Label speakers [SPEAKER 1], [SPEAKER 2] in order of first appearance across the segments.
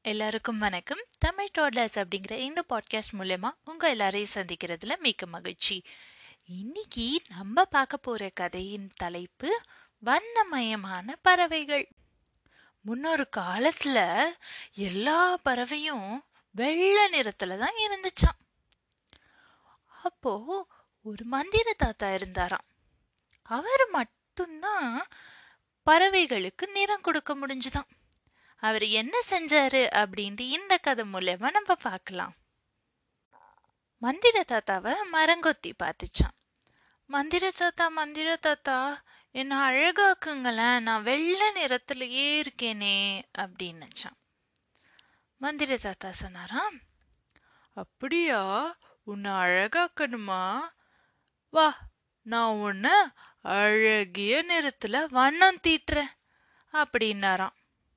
[SPEAKER 1] எல்லாருக்கும் வணக்கம் தமிழ் டாட்லர்ஸ் அப்படிங்கிற இந்த பாட்காஸ்ட் மூலயமா உங்கள் எல்லாரையும் சந்திக்கிறதுல மிக்க மகிழ்ச்சி இன்னைக்கு நம்ம பார்க்க போகிற கதையின் தலைப்பு வண்ணமயமான பறவைகள் முன்னொரு காலத்தில் எல்லா பறவையும் வெள்ளை நிறத்தில் தான் இருந்துச்சாம் அப்போ ஒரு மந்திர தாத்தா இருந்தாராம் அவர் மட்டும்தான் பறவைகளுக்கு நிறம் கொடுக்க முடிஞ்சுதான் அவர் என்ன செஞ்சாரு அப்படின்ட்டு இந்த கதை மூலயமா நம்ம பார்க்கலாம் மந்திர தாத்தாவை மரங்கொத்தி பார்த்துச்சான் மந்திர தாத்தா மந்திர தாத்தா என்ன அழகாக்குங்களேன் நான் வெள்ளை நிறத்திலேயே இருக்கேனே அப்படின்னு நினச்சான் மந்திர தாத்தா சொன்னாராம் அப்படியா உன்னை அழகாக்கணுமா வா நான் உன்னை அழகிய நிறத்துல வண்ணம் தீட்டுறேன் அப்படின்னாராம்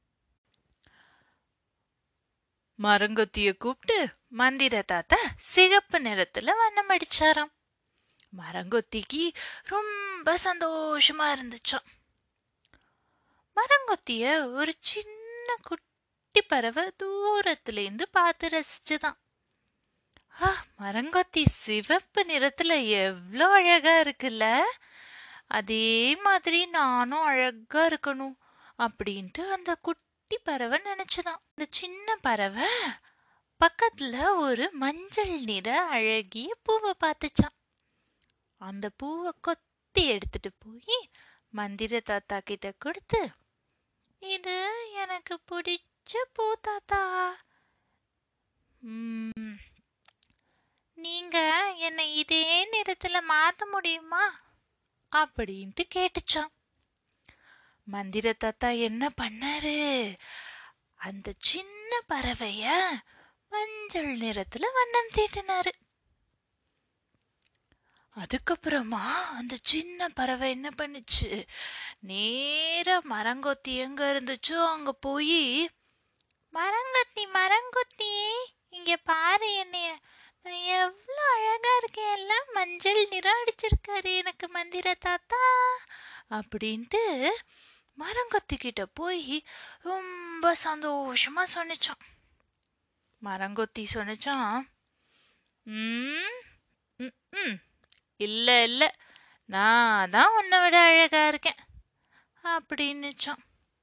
[SPEAKER 1] மரங்கொத்திய கூப்பிட்டு மந்திர தாத்தா சிகப்பு நிறத்துல வண்ணம் அடிச்சாராம் மரங்கொத்திக்கு ரொம்ப சந்தோஷமா இருந்துச்சாம் மரங்கொத்திய ஒரு சின்ன குட்டி பறவை தூரத்துல இருந்து பார்த்து ரசிச்சுதான் ஆ மரங்கொத்தி சிவப்பு நிறத்துல எவ்வளோ அழகா இருக்குல்ல அதே மாதிரி நானும் அழகா இருக்கணும் அப்படின்ட்டு அந்த குட்டி பறவை நினைச்சுதான் அந்த சின்ன பறவை பக்கத்துல ஒரு மஞ்சள் நிற அழகிய பூவை பார்த்துச்சான் அந்த பூவை கொத்தி எடுத்துட்டு போய் மந்திர தாத்தா கிட்ட கொடுத்து இது எனக்கு பிடிச்ச பூ தாத்தா உம், நீங்க என்னை இதே நிறத்துல மாத்த முடியுமா அப்படின்ட்டு கேட்டுச்சான் மந்திர தாத்தா என்ன பண்ணாரு அந்த சின்ன பறவைய மஞ்சள் நிறத்துல வண்ணம் தீட்டினாரு அதுக்கப்புறமா அந்த சின்ன பறவை என்ன பண்ணுச்சு நேரா மரங்கொத்தி எங்க இருந்துச்சோ அங்க போய் மரங்கொத்தி மரங்கொத்தி இங்க பாரு என்னைய நான் எவ்வளோ அழகா இருக்கேன் எல்லாம் மஞ்சள் நிறம் அடிச்சிருக்காரு எனக்கு மந்திர தாத்தா அப்படின்ட்டு மரங்கொத்தி கிட்ட போய் ரொம்ப சந்தோஷமா சொன்னிச்சான் மரங்கொத்தி சொன்னிச்சான் "ம், ம், ம், இல்ல இல்ல நான் தான் உன்னை விட அழகா இருக்கேன் அப்படின்னுச்சான்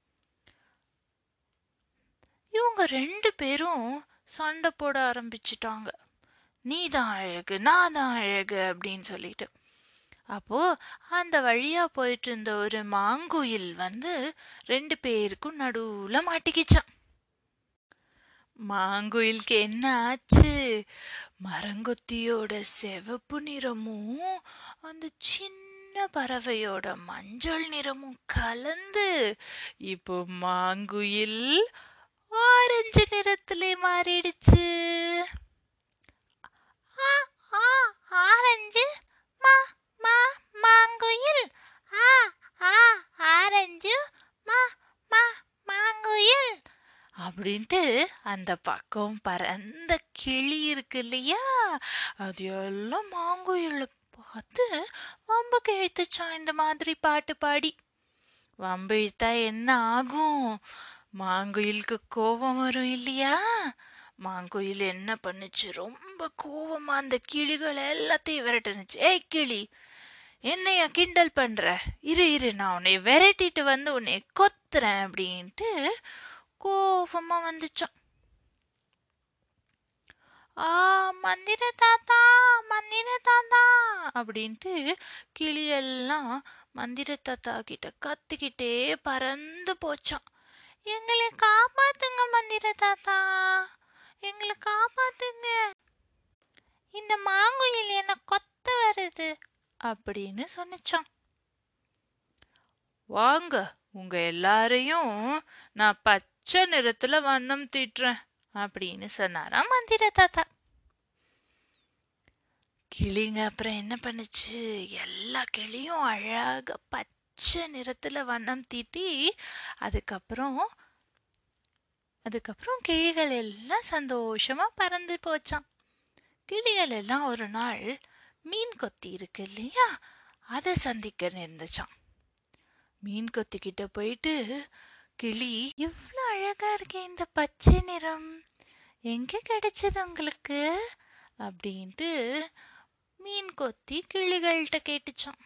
[SPEAKER 1] இவங்க ரெண்டு பேரும் சண்டை போட ஆரம்பிச்சிட்டாங்க நீ தான் அழகு நான் தான் அழகு அப்படின்னு சொல்லிட்டு அப்போ அந்த வழியா போயிட்டு இருந்த ஒரு மாங்குயில் வந்து ரெண்டு பேருக்கும் நடுவுல மாட்டிக்கிச்சான் மாங்குயிலுக்கு என்ன ஆச்சு மரங்கொத்தியோட சிவப்பு நிறமும் அந்த சின்ன பறவையோட மஞ்சள் நிறமும் கலந்து இப்போ மாங்குயில் ஆரஞ்சு நிறத்திலே மாறிடுச்சு ஆ, ஆ, ஆரஞ்சு மா மா மாங்குயில் ஆ ஆ ஆரஞ்சு மா மா மாங்குயில் அப்படின்ட்டு அந்த பக்கம் பறந்த கிளி இருக்கு இல்லையா அது எல்லாம் மாங்குயில பார்த்து வம்புக்கு இழுத்துச்சான் இந்த மாதிரி பாட்டு பாடி வம்பு இழுத்தா என்ன ஆகும் மாங்குயிலுக்கு கோபம் வரும் இல்லையா மாங்குயில் என்ன பண்ணுச்சு ரொம்ப கோவமா அந்த கிளிகளை எல்லாத்தையும் விரட்டுனுச்சு ஏய் கிளி என்னையா கிண்டல் பண்ற இரு இரு நான் உன்னை விரட்டிட்டு வந்து உன்னை கொத்துறேன் அப்படின்ட்டு கோபமா வந்துச்சான் ஆ மந்திர தாத்தா மந்திர தாத்தா அப்படின்ட்டு கிளியெல்லாம் மந்திர தாத்தா கிட்ட கத்திக்கிட்டே பறந்து போச்சான் எங்களை காப்பாத்துங்க மந்திர தாத்தா எங்களை காப்பாத்துங்க இந்த மாங்குயில் என்ன கொத்த வருது அப்படின்னு சொன்னிச்சான் வாங்க உங்க எல்லாரையும் நான் பச்சை நிறத்துல வண்ணம் தீட்டுறேன் அப்படின்னு சொன்னாராம் மந்திர தாத்தா கிளிங்க அப்புறம் என்ன பண்ணுச்சு எல்லா கிளியும் அழகா பச்சை நிறத்துல வண்ணம் தீட்டி அதுக்கப்புறம் அதுக்கப்புறம் கிளிகள் எல்லாம் சந்தோஷமா பறந்து போச்சான் கிளிகள் எல்லாம் ஒரு நாள் மீன் கொத்தி இருக்கு இல்லையா அதை சந்திக்க நேர்ந்துச்சான் மீன் கொத்திக்கிட்ட போயிட்டு கிளி இவ்வளோ அழகா இருக்கே இந்த பச்சை நிறம் எங்க கிடைச்சது உங்களுக்கு அப்படின்ட்டு மீன் கொத்தி கிளிகள்கிட்ட கேட்டுச்சான்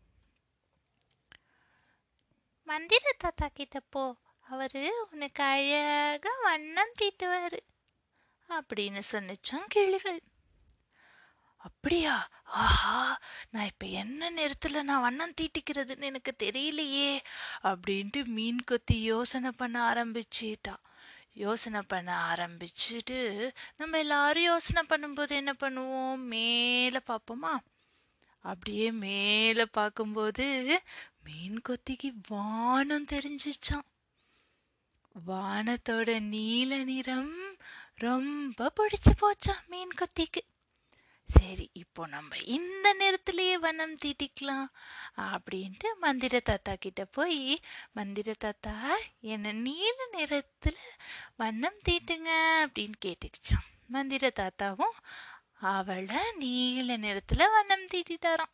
[SPEAKER 1] மந்திர தாத்தா கிட்ட போ அவரு உனக்கு அழகா வண்ணம் தீட்டுவாரு அப்படின்னு சொன்னிச்சான் கிளிகள் அப்படியா ஆஹா நான் இப்ப என்ன நேரத்துல நான் வண்ணம் தீட்டிக்கிறதுன்னு எனக்கு தெரியலையே அப்படின்ட்டு மீன் கொத்தி யோசனை பண்ண ஆரம்பிச்சிட்டா யோசனை பண்ண ஆரம்பிச்சுட்டு நம்ம எல்லாரும் யோசனை பண்ணும்போது என்ன பண்ணுவோம் மேலே பார்ப்போமா அப்படியே மேலே பார்க்கும்போது மீன் கொத்திக்கு வானம் தெரிஞ்சிச்சான் வானத்தோட நீல நிறம் ரொம்ப பிடிச்சு போச்சான் மீன் கொத்திக்கு சரி இப்போ நம்ம இந்த நேரத்திலேயே வண்ணம் தீட்டிக்கலாம் அப்படின்ட்டு மந்திர தாத்தா கிட்ட போய் மந்திர தாத்தா என்ன நீல நிறத்துல வண்ணம் தீட்டுங்க அப்படின்னு கேட்டுக்கிச்சான் மந்திர தாத்தாவும் அவளை நீல நிறத்துல வண்ணம் தீட்டிட்டாராம்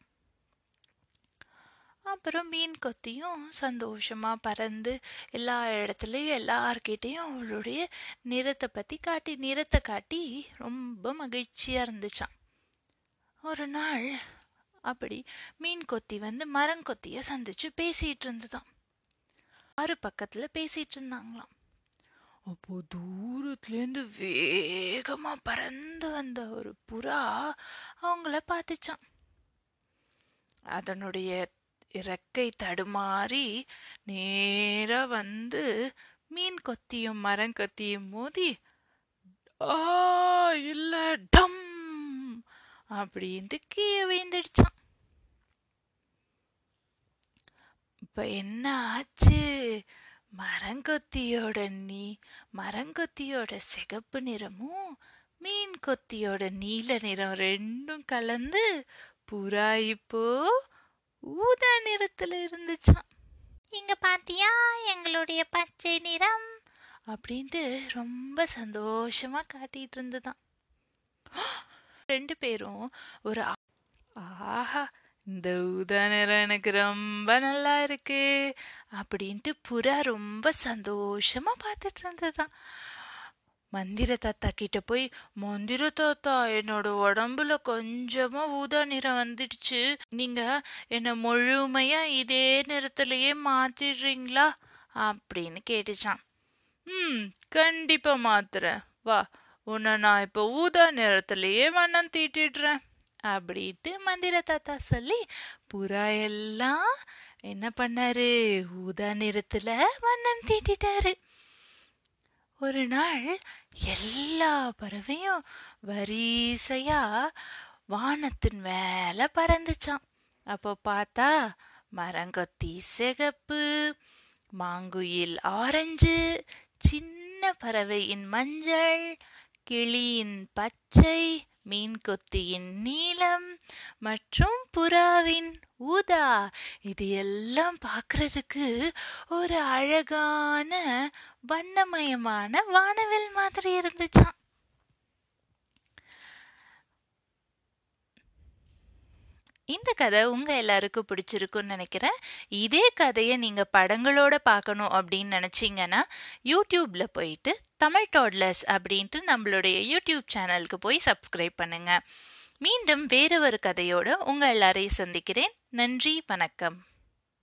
[SPEAKER 1] அப்புறம் மீன் கொத்தியும் சந்தோஷமா பறந்து எல்லா இடத்துலையும் எல்லார்கிட்டையும் அவளுடைய நிறத்தை பத்தி காட்டி நிறத்தை காட்டி ரொம்ப மகிழ்ச்சியா இருந்துச்சான் ஒரு நாள் அப்படி மீன் கொத்தி வந்து மரங்கொத்திய சந்திச்சு பேசிட்டு இருந்துதான் ஆறு பக்கத்துல பேசிட்டு இருந்தாங்களாம் அப்போ தூரத்துலேருந்து வேகமா பறந்து வந்த ஒரு புறா அவங்கள பார்த்துச்சான் அதனுடைய இறக்கை தடுமாறி நேரா வந்து மீன் கொத்தியும் மரங்கொத்தியும் மோதி ஆ இல்ல டம் அப்படின்ட்டு கீழே விழுந்துடுச்சான் இப்ப என்ன ஆச்சு மரங்கொத்தியோட நீ மரங்கொத்தியோட சிகப்பு நிறமும் மீன் கொத்தியோட நீல நிறம் ரெண்டும் கலந்து புறா இப்போ ஊதா நிறத்துல இருந்துச்சான் இங்க பாத்தியா எங்களுடைய பச்சை நிறம் அப்படின்ட்டு ரொம்ப சந்தோஷமா காட்டிட்டு இருந்துதான் ரெண்டு பேரும் ஒரு ஆஹா இந்த ஊதா நிறம் எனக்கு ரொம்ப நல்லா இருக்கு அப்படின்ட்டு புறா ரொம்ப சந்தோஷமா பார்த்துட்டு இருந்ததுதான் மந்திர தாத்தா கிட்ட போய் மந்திர தாத்தா என்னோட உடம்புல கொஞ்சமா ஊதா நிறம் வந்துடுச்சு நீங்க என்ன முழுமையா இதே நிறத்திலேயே மாத்திடுறீங்களா அப்படின்னு கேட்டுச்சான் ம் கண்டிப்பா மாத்துறேன் வா உன்னை நான் இப்போ ஊதா நிறத்திலேயே வண்ணம் தீட்டிடுறேன் அப்படின்ட்டு மந்திர தாத்தா சொல்லி புறா எல்லாம் என்ன பண்ணாரு ஊதா நிறத்துல வண்ணம் தீட்டிட்டாரு ஒரு நாள் எல்லா பறவையும் வரிசையா வானத்தின் மேல பறந்துச்சான் அப்போ பார்த்தா மரங்கொத்தி சிகப்பு மாங்குயில் ஆரஞ்சு சின்ன பறவையின் மஞ்சள் கிளியின் பச்சை மீன் கொத்தியின் நீலம் மற்றும் புறாவின் ஊதா இது எல்லாம் பார்க்கறதுக்கு ஒரு அழகான வண்ணமயமான வானவில் மாதிரி இருந்துச்சாம் இந்த கதை உங்க எல்லாருக்கும் பிடிச்சிருக்குன்னு நினைக்கிறேன் இதே கதையை நீங்க படங்களோட பார்க்கணும் அப்படின்னு நினைச்சீங்கன்னா யூடியூப்ல போயிட்டு தமிழ் டாட்லர்ஸ் அப்படின்ட்டு நம்மளுடைய யூடியூப் சேனலுக்கு போய் சப்ஸ்கிரைப் பண்ணுங்க மீண்டும் வேறு ஒரு கதையோட உங்க எல்லாரையும் சந்திக்கிறேன் நன்றி வணக்கம்